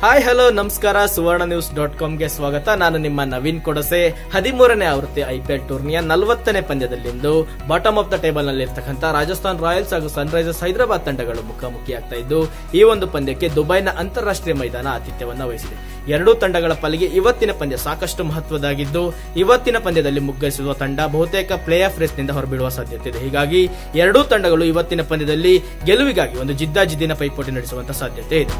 hi hello ನಮಸ್ಕಾರ ಸುವರ್ಣ news dot ಕಾಮ್ಗೆ ಸ್ವಾಗತ ನಾನು ನಿಮ್ಮ ನವೀನ್ ಕೊಡಸೆ ಹದಿಮೂರನೇ ಆವೃತ್ತಿ ಐಪಿಎಲ್ ಟೂರ್ನಿಯ ನಲವತ್ತನೇ ಪಂದ್ಯದಲ್ಲಿಂದು ಬಾಟಮ್ ಆಫ್ ದ ಟೇಬಲ್ ನಲ್ಲಿ ಇರ್ತಕ್ಕಂಥ ರಾಜಸ್ಥಾನ್ ರಾಯಲ್ಸ್ ಹಾಗೂ ಸನ್ರೈಸರ್ಸ್ ಹೈದರಾಬಾದ್ ತಂಡಗಳು ಮುಖಾಮುಖಿಯಾಗ್ತಾ ಇದ್ದು ಈ ಒಂದು ಪಂದ್ಯಕ್ಕೆ ದುಬೈನ ಅಂತಾರಾಷ್ಟ್ರೀಯ ಮೈದಾನ ಆತಿಥ್ಯವನ್ನ ವಹಿಸಿದೆ ಎರಡೂ ತಂಡಗಳ ಪಾಲಿಗೆ ಇವತ್ತಿನ ಪಂದ್ಯ ಸಾಕಷ್ಟು ಮಹತ್ವದಾಗಿದ್ದು ಇವತ್ತಿನ ಪಂದ್ಯದಲ್ಲಿ ಮುಗ್ಗರಿಸುವ ತಂಡ ಬಹುತೇಕ ಪ್ಲೇ ಆಫ್ ರೇಸ್ನಿಂದ ಹೊರಬೀಳುವ ಸಾಧ್ಯತೆ ಇದೆ ಹೀಗಾಗಿ ಎರಡೂ ತಂಡಗಳು ಇವತ್ತಿನ ಪಂದ್ಯದಲ್ಲಿ ಗೆಲುವಿಗಾಗಿ ಒಂದು ಜಿದ್ದಾಜಿದ್ದಿನ ಪೈಪೋಟಿ ನಡೆಸುವಂತ ಸಾಧ್ಯತೆ ಇದೆ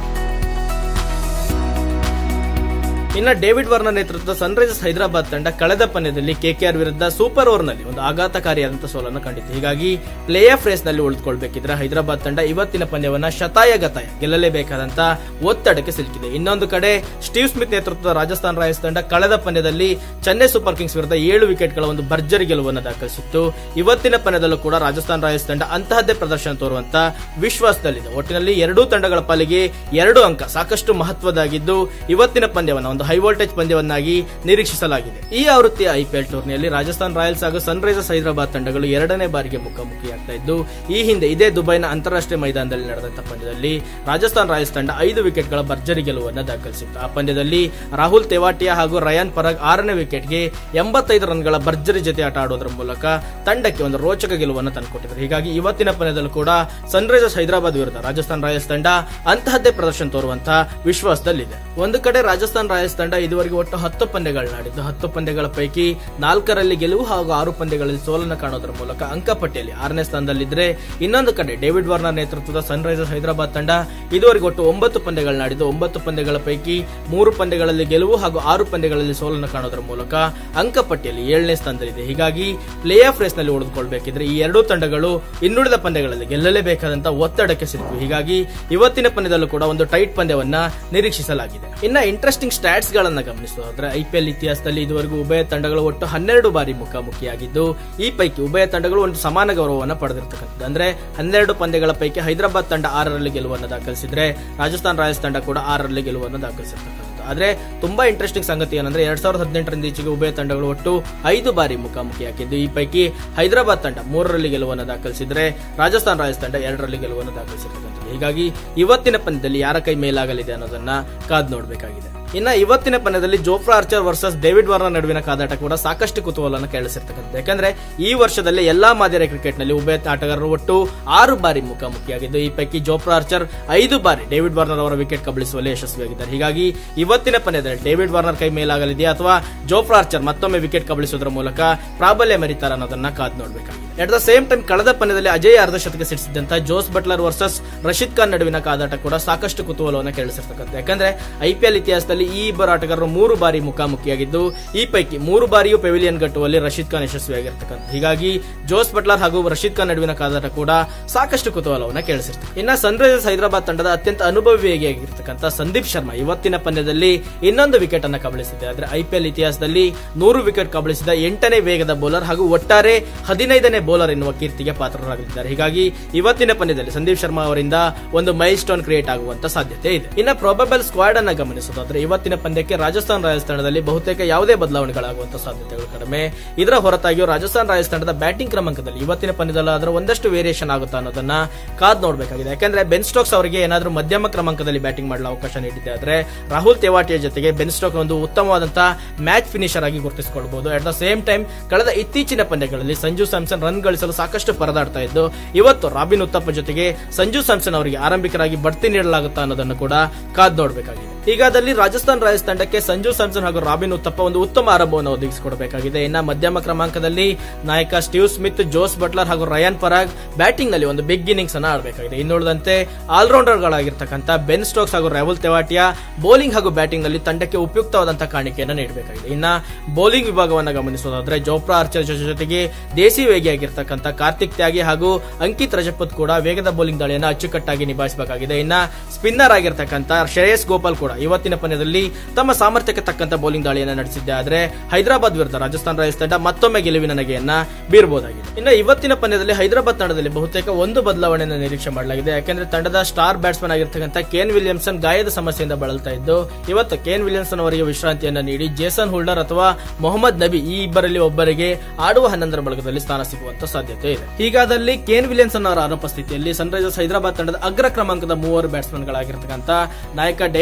ಇನ್ನ ಡೇವಿಡ್ ವಾರ್ನರ್ ನೇತೃತ್ವದ ಸನ್ರೈಸರ್ಸ್ ಹೈದರಾಬಾದ್ ತಂಡ ಕಳೆದ ಪಂದ್ಯದಲ್ಲಿ ಕೆಕೆಆರ್ ವಿರುದ್ಧ ಸೂಪರ್ ಓವರ್ನಲ್ಲಿ ಒಂದು ಆಘಾತಕಾರಿಯಾದಂತಹ ಸೋಲನ್ನು ಕಂಡಿತು ಹೀಗಾಗಿ ಪ್ಲೇ ಆಫ್ ರೇಸ್ ನಲ್ಲಿ ಉಳಿದುಕೊಳ್ಬೇಕಿದ್ರೆ ಹೈದರಾಬಾದ್ ತಂಡ ಇವತ್ತಿನ ಪಂದ್ಯವನ್ನ ಶತಾಯ ಗತಾಯ ಗೆಲ್ಲಲೇಬೇಕಾದಂತ ಒತ್ತಡಕ್ಕೆ ಸಿಲುಕಿದೆ ಇನ್ನೊಂದು ಕಡೆ ಸ್ಟೀವ್ ಸ್ಮಿತ್ ನೇತೃತ್ವದ ರಾಜಸ್ಥಾನ್ ರಾಯಲ್ಸ್ ತಂಡ ಕಳೆದ ಪಂದ್ಯದಲ್ಲಿ ಚೆನ್ನೈ ಸೂಪರ್ ಕಿಂಗ್ಸ್ ವಿರುದ್ಧ ಏಳು ವಿಕೆಟ್ಗಳ ಒಂದು ಭರ್ಜರಿ ಗೆಲುವನ್ನು ದಾಖಲಿಸಿತ್ತು ಇವತ್ತಿನ ಪಂದ್ಯದಲ್ಲೂ ಕೂಡ ರಾಜಸ್ಥಾನ್ ರಾಯಲ್ಸ್ ತಂಡ ಅಂತಹದ್ದೇ ಪ್ರದರ್ಶನ ತೋರುವಂತ ವಿಶ್ವಾಸದಲ್ಲಿದೆ ಒಟ್ಟಿನಲ್ಲಿ ಎರಡೂ ತಂಡಗಳ ಪಾಲಿಗೆ ಎರಡು ಅಂಕ ಸಾಕಷ್ಟು ಮಹತ್ವದಾಗಿದ್ದು ಇವತ್ತಿನ ಪಂದ್ಯವನ್ನು ಒಂದು ಹೈ ವೋಲ್ಟೇಜ್ ಪಂದ್ಯವನ್ನಾಗಿ ನಿರೀಕ್ಷಿಸಲಾಗಿದೆ ಈ ಆವೃತ್ತಿಯ ಐಪಿಎಲ್ ಟೂರ್ನಿಯಲ್ಲಿ ರಾಜಸ್ಥಾನ್ ರಾಯಲ್ಸ್ ಹಾಗೂ ಸನ್ರೈಸರ್ಸ್ ಹೈದರಾಬಾದ್ ತಂಡಗಳು ಎರಡನೇ ಬಾರಿಗೆ ಮುಖಾಮುಖಿಯಾಗ್ತಾ ಇದ್ದು ಈ ಹಿಂದೆ ಇದೇ ದುಬೈನ ಅಂತಾರಾಷ್ಟ್ರೀಯ ಮೈದಾನದಲ್ಲಿ ನಡೆದಂತಹ ಪಂದ್ಯದಲ್ಲಿ ರಾಜಸ್ಥಾನ್ ರಾಯಲ್ಸ್ ತಂಡ ಐದು ವಿಕೆಟ್ಗಳ ಭರ್ಜರಿ ಗೆಲುವನ್ನು ದಾಖಲಿಸಿತ್ತು ಆ ಪಂದ್ಯದಲ್ಲಿ ರಾಹುಲ್ ತೆವಾಟಿಯಾ ಹಾಗೂ ರಯಾನ್ ಪರಾಗ್ ಆರನೇ ವಿಕೆಟ್ಗೆ ಎಂಬತ್ತೈದು ರನ್ಗಳ ಭರ್ಜರಿ ಜೊತೆ ಆಟ ಆಡೋದ್ರ ಮೂಲಕ ತಂಡಕ್ಕೆ ಒಂದು ರೋಚಕ ಗೆಲುವನ್ನು ತಂದುಕೊಟ್ಟಿದ್ದಾರೆ ಹೀಗಾಗಿ ಇವತ್ತಿನ ಪಂದ್ಯದಲ್ಲೂ ಕೂಡ ಸನ್ರೈಸರ್ಸ್ ಹೈದರಾಬಾದ್ ವಿರುದ್ಧ ರಾಜಸ್ಥಾನ್ ರಾಯಲ್ಸ್ ತಂಡ ಅಂತಹದ್ದೇ ಪ್ರದರ್ಶನ ತೋರುವಂತಹ ವಿಶ್ವಾಸದಲ್ಲಿದೆ ಒಂದು ಕಡೆ ರಾಜಸ್ಥಾನ್ ರಾಯಲ್ಸ್ ತಂಡ ಇದುವರೆಗೆ ಒಟ್ಟು ಹತ್ತು ಪಂದ್ಯಗಳನ್ನಾಡಿದ್ದು ಹತ್ತು ಪಂದ್ಯಗಳ ಪೈಕಿ ನಾಲ್ಕರಲ್ಲಿ ಗೆಲುವು ಹಾಗೂ ಆರು ಪಂದ್ಯಗಳಲ್ಲಿ ಸೋಲನ್ನು ಕಾಣೋದ್ರ ಮೂಲಕ ಅಂಕಪಟ್ಟಿಯಲ್ಲಿ ಆರನೇ ಸ್ಥಾನದಲ್ಲಿದ್ದರೆ ಇನ್ನೊಂದು ಕಡೆ ಡೇವಿಡ್ ವಾರ್ನರ್ ನೇತೃತ್ವದ ಸನ್ರೈಸರ್ಸ್ ಹೈದರಾಬಾದ್ ತಂಡ ಇದುವರೆಗೆ ಒಟ್ಟು ಒಂಬತ್ತು ಪಂದ್ಯಗಳನ್ನಾಡಿದ್ದು ಒಂಬತ್ತು ಪಂದ್ಯಗಳ ಪೈಕಿ ಮೂರು ಪಂದ್ಯಗಳಲ್ಲಿ ಗೆಲುವು ಹಾಗೂ ಆರು ಪಂದ್ಯಗಳಲ್ಲಿ ಸೋಲನ್ನು ಕಾಣೋದ್ರ ಮೂಲಕ ಅಂಕಪಟ್ಟಿಯಲ್ಲಿ ಏಳನೇ ಸ್ಥಾನದಲ್ಲಿದೆ ಹೀಗಾಗಿ ಪ್ಲೇ ಆಫ್ ರೇಸ್ ನಲ್ಲಿ ಉಳಿದುಕೊಳ್ಬೇಕಿದ್ರೆ ಈ ಎರಡೂ ತಂಡಗಳು ಇನ್ನುಳಿದ ಪಂದ್ಯಗಳಲ್ಲಿ ಗೆಲ್ಲಲೇಬೇಕಾದಂತಹ ಒತ್ತಡಕ್ಕೆ ಸಿಕ್ಕು ಹೀಗಾಗಿ ಇವತ್ತಿನ ಪಂದ್ಯದಲ್ಲೂ ಕೂಡ ಒಂದು ಟೈಟ್ ಪಂದ್ಯವನ್ನ ನಿರೀಕ್ಷಿಸಲಾಗಿದೆ ಇನ್ನ ಇಂಟ್ರೆಸ್ಟಿಂಗ್ ಸ್ಟಾಟ್ಸ್ ಗಳನ್ನ ಗಮನಿಸೋದಾದ್ರೆ ಐಪಿಎಲ್ ಇತಿಹಾಸದಲ್ಲಿ ಇದುವರೆಗೂ ಉಭಯ ತಂಡಗಳು ಒಟ್ಟು ಹನ್ನೆರಡು ಬಾರಿ ಮುಖಾಮುಖಿಯಾಗಿದ್ದು ಈ ಪೈಕಿ ಉಭಯ ತಂಡಗಳು ಒಂದು ಸಮಾನ ಗೌರವವನ್ನು ಪಡೆದಿರತಕ್ಕಂಥದ್ದು ಅಂದ್ರೆ ಹನ್ನೆರಡು ಪಂದ್ಯಗಳ ಪೈಕಿ ಹೈದರಾಬಾದ್ ತಂಡ ಆರರಲ್ಲಿ ಗೆಲುವನ್ನು ದಾಖಲಿಸಿದ್ರೆ ರಾಜಸ್ಥಾನ್ ರಾಯಲ್ಸ್ ತಂಡ ಕೂಡ ಆರರಲ್ಲಿ ಗೆಲುವನ್ನು ದಾಖಲಿಸಿರ್ತಕ್ಕಂಥದ್ದು ಆದ್ರೆ ತುಂಬಾ ಇಂಟ್ರೆಸ್ಟಿಂಗ್ ಸಂಗತಿ ಏನಂದ್ರೆ ಎರಡ್ ಸಾವಿರದ ಹದಿನೆಂಟರಿಂದ ಈಚೆಗೆ ಉಭಯ ತಂಡಗಳು ಒಟ್ಟು ಐದು ಬಾರಿ ಮುಖಾಮುಖಿಯಾಗಿದ್ದು ಈ ಪೈಕಿ ಹೈದರಾಬಾದ್ ತಂಡ ಮೂರರಲ್ಲಿ ಗೆಲುವನ್ನು ದಾಖಲಿಸಿದ್ರೆ ರಾಜಸ್ಥಾನ್ ರಾಯಲ್ಸ್ ತಂಡ ಎರಡರಲ್ಲಿ ಗೆಲುವನ್ನು ದಾಖಲಿಸಿರ್ತಕ್ಕಂಥದ್ದು ಹೀಗಾಗಿ ಇವತ್ತಿನ ಪಂದ್ಯದಲ್ಲಿ ಯಾರ ಕೈ ಮೇಲಾಗಲಿದೆ ಅನ್ನೋದನ್ನ ಕಾದ್ ನೋಡಬೇಕಾಗಿದೆ ಇನ್ನ ಇವತ್ತಿನ ಪಂದ್ಯದಲ್ಲಿ Jofra Archer versus David Warner ನಡುವಿನ ಕಾದಾಟ ಕೂಡ ಸಾಕಷ್ಟು ಕುತೂಹಲವನ್ನು ಕೇಳಿಸಿರ್ತಕ್ಕಂಥದ್ದು ಯಾಕಂದ್ರೆ ಈ ವರ್ಷದಲ್ಲಿ ಎಲ್ಲಾ ಮಾದರಿಯ ಕ್ರಿಕೆಟ್ ನಲ್ಲಿ ಉಭಯ ಆಟಗಾರರು ಒಟ್ಟು ಆರು ಬಾರಿ ಮುಖಾಮುಖಿಯಾಗಿದ್ದು ಈ ಪೈಕಿ ಜೋಫ್ರಾ ಆರ್ಚರ್ ಐದು ಬಾರಿ ಡೇವಿಡ್ ವಾರ್ನರ್ ಅವರ ವಿಕೆಟ್ ಕಬಳಿಸುವಲ್ಲಿ ಯಶಸ್ವಿಯಾಗಿದ್ದಾರೆ ಹೀಗಾಗಿ ಇವತ್ತಿನ ಪಂದ್ಯದಲ್ಲಿ ಡೇವಿಡ್ ವಾರ್ನರ್ ಕೈ ಮೇಲಾಗಲಿದೆಯಾ ಅಥವಾ ಜೋಫ್ರಾ ಆರ್ಚರ್ ಮತ್ತೊಮ್ಮೆ ವಿಕೆಟ್ ಕಬಳಿಸುವುದರ ಮೂಲಕ ಪ್ರಾಬಲ್ಯ ಮೆರೀತಾರ ಅನ್ನೋದನ್ನ ಕಾದ್ ನೋಡಬೇಕಾಗಿದೆ ಎಟ್ ದ ಸೇಮ್ ಟೈಮ್ ಕಳೆದ ಪಂದ್ಯದಲ್ಲಿ ಅಜಯ್ ಅರ್ಧಶತಕ ಸಿಡಿಸಿದಂತಹ Jos Buttler versus Rashid Khan ನಡುವಿನ ಕಾದಾಟ ಕೂಡ ಸಾಕಷ್ಟು ಕುತೂಹಲವನ್ನು ಕೇಳಿಸಿರ್ತಕ್ಕಂಥ ಯಾಕಂದ್ರೆ ಐಪಿಎಲ್ ಇತಿಹಾಸದಲ್ಲಿ ಈ ಇಬ್ಬರು ಆಟಗಾರರು ಮೂರು ಬಾರಿ ಮುಖಾಮುಖಿಯಾಗಿದ್ದು ಈ ಪೈಕಿ ಮೂರು ಬಾರಿಯೂ ಪೆವಿಲಿಯನ್ ಗಟ್ಟುವಲ್ಲಿ ರಶೀದ್ ಖಾನ್ ಯಶಸ್ವಿಯಾಗಿರ್ತಕ್ಕಂಥ ಹೀಗಾಗಿ ಜೋಸ್ ಬಟ್ಲರ್ ಹಾಗೂ ರಶೀದ್ ಖಾನ್ ನಡುವಿನ ಕಾದಾಟ ಕೂಡ ಸಾಕಷ್ಟು ಕುತೂಹಲವನ್ನು ಕೇಳಿಸಿರ್ತದೆ ಇನ್ನ ಸನ್ರೈಸರ್ಸ್ ಹೈದರಾಬಾದ್ ತಂಡದ ಅತ್ಯಂತ ಅನುಭವಿಯಾಗಿರ್ತಕ್ಕಂಥ ಸಂದೀಪ್ ಶರ್ಮಾ ಇವತ್ತಿನ ಪಂದ್ಯದಲ್ಲಿ ಇನ್ನೊಂದು ವಿಕೆಟ್ ಅನ್ನು ಕಬಳಿಸಿದೆ ಆದ್ರೆ ಐಪಿಎಲ್ ಇತಿಹಾಸದಲ್ಲಿ ನೂರು ವಿಕೆಟ್ ಕಬಳಿಸಿದ ಎಂಟನೇ ವೇಗದ ಬೌಲರ್ ಹಾಗೂ ಒಟ್ಟಾರೆ ಹದಿನೈದನೇ ಬೌಲರ್ ಎನ್ನುವ ಕೀರ್ತಿಗೆ ಪಾತ್ರರಾಗಲಿದ್ದಾರೆ ಹೀಗಾಗಿ ಇವತ್ತಿನ ಪಂದ್ಯದಲ್ಲಿ ಸಂದೀಪ್ ಶರ್ಮಾ ಅವರಿಂದ ಒಂದು ಮೈಲ್ ಸ್ಟೋನ್ ಕ್ರಿಯೇಟ್ ಆಗುವಂತ ಸಾಧ್ಯತೆ ಇದೆ ಇನ್ನು ಪ್ರೊಬಬಲ್ ಸ್ಕ್ವಾಡ್ ಅನ್ನ ಗಮನಿಸೋದಾದ್ರೆ ಇವತ್ತಿನ ಪಂದ್ಯಕ್ಕೆ ರಾಜಸ್ಥಾನ್ ರಾಯಲ್ಸ್ ತಂಡದಲ್ಲಿ ಬಹುತೇಕ ಯಾವುದೇ ಬದಲಾವಣೆಗಳಾಗುವಂತಹ ಸಾಧ್ಯತೆಗಳು ಕಡಿಮೆ ಇದರ ಹೊರತಾಗಿಯೂ ರಾಜಸ್ಥಾನ್ ರಾಯಲ್ಸ್ ತಂಡದ ಬ್ಯಾಟಿಂಗ್ ಕ್ರಮಾಂಕದಲ್ಲಿ ಇವತ್ತಿನ ಪಂದ್ಯದಲ್ಲಾದರೂ ಒಂದಷ್ಟು ವೇರಿಯೇಷನ್ ಆಗುತ್ತಾ ಅನ್ನೋದನ್ನ ಕಾದ್ ನೋಡಬೇಕಾಗಿದೆ ಯಾಕಂದ್ರೆ ಬೆನ್ ಸ್ಟೋಕ್ಸ್ ಅವರಿಗೆ ಏನಾದರೂ ಮಧ್ಯಮ ಕ್ರಮಾಂಕದಲ್ಲಿ ಬ್ಯಾಟಿಂಗ್ ಮಾಡಲು ಅವಕಾಶ ನೀಡಿದೆ ಆದ್ರೆ ರಾಹುಲ್ ತೆವಾಟಿಯ ಜೊತೆಗೆ ಬೆನ್ ಸ್ಟೋಕ್ ಒಂದು ಉತ್ತಮವಾದಂತಹ ಮ್ಯಾಚ್ ಫಿನಿಷರ್ ಆಗಿ ಗುರುತಿಸಿಕೊಳ್ಳಬಹುದು ಅಟ್ ದ ಸೇಮ್ ಟೈಮ್ ಕಳೆದ ಇತ್ತೀಚಿನ ಪಂದ್ಯಗಳಲ್ಲಿ ಸಂಜು ಸ್ಯಾಮ್ಸನ್ ರನ್ ಗಳಿಸಲು ಸಾಕಷ್ಟು ಪರದಾಡ್ತಾ ಇದ್ದು ಇವತ್ತು ರಾಬಿನ್ ಉತ್ತಪ್ಪ ಜೊತೆಗೆ ಸಂಜು ಸ್ಯಾಮ್ಸನ್ ಅವರಿಗೆ ಆರಂಭಿಕರಾಗಿ ಬಡ್ತಿ ನೀಡಲಾಗುತ್ತಾ ಅನ್ನೋದನ್ನು ಕೂಡ ಕಾದ್ ನೋಡಬೇಕಾಗಿದೆ ಹೀಗಾದಲ್ಲಿ ರಾಜಸ್ಥಾನ್ ರಾಯಲ್ಸ್ ತಂಡಕ್ಕೆ ಸಂಜು ಸ್ಯಾಮ್ಸನ್ ಹಾಗೂ ರಾಬಿನ್ ಉತ್ತಪ್ಪ ಒಂದು ಉತ್ತಮ ಆರಂಭವನ್ನು ಒದಗಿಸಿಕೊಡಬೇಕಾಗಿದೆ ಇನ್ನ ಮಧ್ಯಮ ಕ್ರಮಾಂಕದಲ್ಲಿ ನಾಯಕ ಸ್ಟೀವ್ ಸ್ಮಿತ್ ಜೋಸ್ ಬಟ್ಲರ್ ಹಾಗೂ ರಯಾನ್ ಪರಾಗ್ ಬ್ಯಾಟಿಂಗ್ ನಲ್ಲಿ ಒಂದು ಬಿಗ್ ಇನ್ನಿಂಗ್ಸ್ ಅನ್ನ ಆಡಬೇಕಾಗಿದೆ ಇನ್ನುಳಿದಂತೆ ಆಲ್ರೌಂಡರ್ ಗಳಾಗಿರ್ತಕ್ಕಂಥ ಬೆನ್ ಸ್ಟೋಕ್ಸ್ ಹಾಗೂ ರಾಹುಲ್ ತೆವಾಟಿಯಾ ಬೌಲಿಂಗ್ ಹಾಗೂ ಬ್ಯಾಟಿಂಗ್ ನಲ್ಲಿ ತಂಡಕ್ಕೆ ಉಪಯುಕ್ತವಾದಂತಹ ಕಾಣಿಕೆಯನ್ನು ನೀಡಬೇಕಾಗಿದೆ ಇನ್ನ ಬೌಲಿಂಗ್ ವಿಭಾಗವನ್ನು ಗಮನಿಸೋದಾದ್ರೆ ಜೋಪ್ರಾ ಆರ್ಚರ್ ಜೊತೆಗೆ ದೇಸಿ ವೇಗಿಯಾಗಿರ್ತಕ್ಕಂಥ ಕಾರ್ತಿಕ್ ತ್ಯಾಗಿ ಹಾಗೂ ಅಂಕಿತ್ ರಜಪೂತ್ ಕೂಡ ವೇಗದ ಬೌಲಿಂಗ್ ದಾಳಿಯನ್ನು ಅಚ್ಚುಕಟ್ಟಾಗಿ ನಿಭಾಯಿಸಬೇಕಾಗಿದೆ ಇನ್ನ ಸ್ಪಿನ್ನರ್ ಆಗಿರ್ತಕ್ಕಂಥ ಶ್ರೇಯಸ್ ಗೋಪಾಲ್ ಕೂಡ ಇವತ್ತಿನ ಪಂದ್ಯದಲ್ಲಿ ತಮ್ಮ ಸಾಮರ್ಥ್ಯಕ್ಕೆ ತಕ್ಕಂತ ಬೌಲಿಂಗ್ ದಾಳಿಯನ್ನು ನಡೆಸಿದ್ದೆ ಆದರೆ ಹೈದರಾಬಾದ್ ವಿರುದ್ಧ ರಾಜಸ್ಥಾನ್ ರಾಯಲ್ಸ್ ತಂಡ ಮತ್ತೊಮ್ಮೆ ಗೆಲುವಿನ ನಗೆಯನ್ನ ಬೀರಬಹುದಾಗಿದೆ ಇನ್ನು ಇವತ್ತಿನ ಪಂದ್ಯದಲ್ಲಿ ಹೈದರಾಬಾದ್ ತಂಡದಲ್ಲಿ ಬಹುತೇಕ ಒಂದು ಬದಲಾವಣೆಯನ್ನು ನಿರೀಕ್ಷೆ ಮಾಡಲಾಗಿದೆ ಯಾಕೆಂದ್ರೆ ತಂಡದ ಸ್ಟಾರ್ ಬ್ಯಾಟ್ಸ್ಮನ್ ಆಗಿರ್ತಕ್ಕಂಥ ಕೇನ್ ವಿಲಿಯಮ್ಸನ್ ಗಾಯದ ಸಮಸ್ಯೆಯಿಂದ ಬಳಲ್ತಾ ಇದ್ದು ಇವತ್ತು ಕೇನ್ ವಿಲಿಯಮ್ಸನ್ ಅವರಿಗೆ ವಿಶ್ರಾಂತಿಯನ್ನ ನೀಡಿ ಜೇಸನ್ ಹುಲ್ಡರ್ ಅಥವಾ ಮೊಹಮ್ಮದ್ ನಬಿ ಈ ಇಬ್ಬರಲ್ಲಿ ಒಬ್ಬರಿಗೆ ಆಡುವ ಹನ್ನೊಂದರ ಬಳಗದಲ್ಲಿ ಸ್ಥಾನ ಸಿಗುವಂತ ಸಾಧ್ಯತೆ ಇದೆ ಹೀಗಾದಲ್ಲಿ ಕೇನ್ ವಿಲಿಯಮ್ಸನ್ ಅವರ ಅನುಪಸ್ಥಿತಿಯಲ್ಲಿ ಸನ್ರೈಸರ್ಸ್ ಹೈದರಾಬಾದ್ ತಂಡದ ಅಗ್ರ ಕ್ರಮಾಂಕದ ಮೂವರು ಬ್ಯಾಟ್ಸ್ಮನ್ ಗಳಾಗಿರ್ತಕ್ಕಂಥ ನಾಯಕ David Warner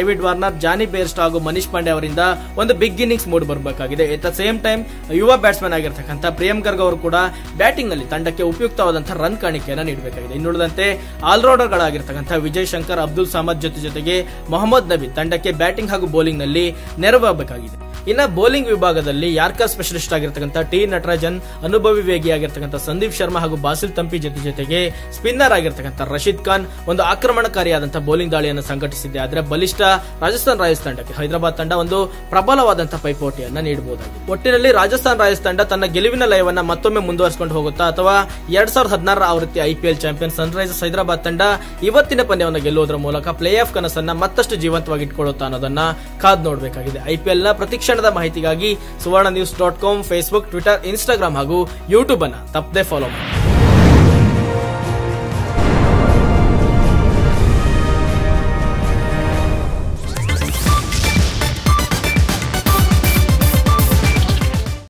Warner Jonny Bairstow ಹಾಗೂ ಮನೀಶ್ ಪಾಂಡೆ ಅವರಿಂದ ಒಂದು ಬಿಗ್ ಇನ್ನಿಂಗ್ಸ್ ಮೂಡ್ ಬರಬೇಕಾಗಿದೆ ಎಟ್ ದ ಸೇಮ್ ಟೈಮ್ ಯುವ ಬ್ಯಾಟ್ಸ್ಮನ್ ಆಗಿರ್ತಕ್ಕಂಥ ಪ್ರಿಯಂ ಗರ್ಗ್ ಅವರು ಕೂಡ ಬ್ಯಾಟಿಂಗ್ ನಲ್ಲಿ ತಂಡಕ್ಕೆ ಉಪಯುಕ್ತವಾದಂತಹ ರನ್ ಕಾಣಿಕೆಯನ್ನು ನೀಡಬೇಕಾಗಿದೆ ಇನ್ನುಳಿದಂತೆ ಆಲ್ರೌಂಡರ್ ಗಳಾಗಿರ್ತಕ್ಕಂಥ ವಿಜಯ್ ಶಂಕರ್ ಅಬ್ದುಲ್ ಸಮದ್ ಜೊತೆ ಜೊತೆಗೆ ಮೊಹಮ್ಮದ್ ನಬಿ ತಂಡಕ್ಕೆ ಬ್ಯಾಟಿಂಗ್ ಹಾಗೂ ಬೌಲಿಂಗ್ ನಲ್ಲಿ ನೆರವಾಗಬೇಕಾಗಿದೆ ಇನ್ನ ಬೌಲಿಂಗ್ ವಿಭಾಗದಲ್ಲಿ ಯಾರ್ಕರ್ ಸ್ಪೆಷಲಿಸ್ಟ್ ಆಗಿರ್ತಕ್ಕಂಥ ಟಿ ನಟರಾಜನ್ ಅನುಭವಿ ವೇಗಿ ಆಗಿರ್ತಕ್ಕಂಥ ಸಂದೀಪ್ ಶರ್ಮಾ ಹಾಗೂ ಬಾಸಿಲ್ ತಂಪಿ ಜೊತೆ ಜೊತೆಗೆ ಸ್ಪಿನ್ನರ್ ಆಗಿರ್ತಕ್ಕಂಥ ರಶೀದ್ ಖಾನ್ ಒಂದು ಆಕ್ರಮಣಕಾರಿಯಾದಂತಹ ಬೌಲಿಂಗ್ ದಾಳಿಯನ್ನು ಸಂಘಟಿಸಿದೆ ಆದರೆ ಬಲಿಷ್ಠ ರಾಜಸ್ಥಾನ್ ರಾಯಲ್ಸ್ ತಂಡಕ್ಕೆ ಹೈದರಾಬಾದ್ ತಂಡ ಒಂದು ಪ್ರಬಲವಾದಂತಹ ಪೈಪೋಟಿಯನ್ನ ನೀಡಬಹುದಾಗಿದೆ ಒಟ್ಟಿನಲ್ಲಿ ರಾಜಸ್ಥಾನ್ ರಾಯಲ್ಸ್ ತಂಡ ತನ್ನ ಗೆಲುವಿನ ಲಯವನ್ನ ಮತ್ತೊಮ್ಮೆ ಮುಂದುವರಿಸಿಕೊಂಡು ಹೋಗುತ್ತಾ ಅಥವಾ ಎರಡ್ ಸಾವಿರದ ಹದಿನಾರರ ಆವೃತ್ತಿ ಐಪಿಎಲ್ ಚಾಂಪಿಯನ್ ಸನ್ರೈಸರ್ಸ್ ಹೈದರಾಬಾದ್ ತಂಡ ಇವತ್ತಿನ ಪಂದ್ಯವನ್ನು ಗೆಲ್ಲುವುದರ ಮೂಲಕ ಪ್ಲೇ ಆಫ್ ಕನಸನ್ನ ಮತ್ತಷ್ಟು ಜೀವಂತವಾಗಿ ಇಟ್ಕೊಳ್ಳುತ್ತಾ ಅನ್ನೋದನ್ನ ಕಾದ್ ನೋಡಬೇಕಾಗಿದೆ ಐಪಿಎಲ್ ನ ಪ್ರತಿಕ್ಷಣದ ಮಾಹಿತಿಗಾಗಿ Suvarna news dot com Facebook Twitter Instagram ಹಾಗೂ ಯೂಟ್ಯೂಬ್ ಅನ್ನ ತಪ್ಪದೆ ಫಾಲೋ ಮಾಡಿ